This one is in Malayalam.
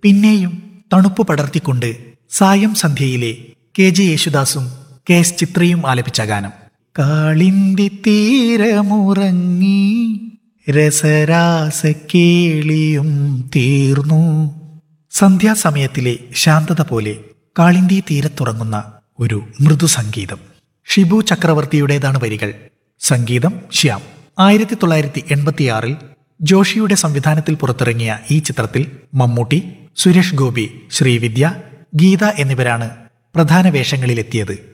പിന്നെയും തണുപ്പ് പടർത്തിക്കൊണ്ട് സായം സന്ധ്യയിലെ കെ ജെ യേശുദാസും കെ എസ് ചിത്രയും ആലപിച്ച ഗാനം കാളിന്തി തീരമുറങ്ങി രസരാസക്കേളിയും തീർന്നു സന്ധ്യാസമയത്തിലെ ശാന്തത പോലെ കാളിന്തി തീരത്തുറങ്ങുന്ന ഒരു മൃദു സംഗീതം ഷിബു ചക്രവർത്തിയുടേതാണ് വരികൾ സംഗീതം ശ്യാം ആയിരത്തി തൊള്ളായിരത്തി എൺപത്തിയാറിൽ ജോഷിയുടെ സംവിധാനത്തിൽ പുറത്തിറങ്ങിയ ഈ ചിത്രത്തിൽ മമ്മൂട്ടി സുരേഷ് ഗോപി ശ്രീവിദ്യ ഗീത എന്നിവരാണ് പ്രധാന വേഷങ്ങളിലെത്തിയത്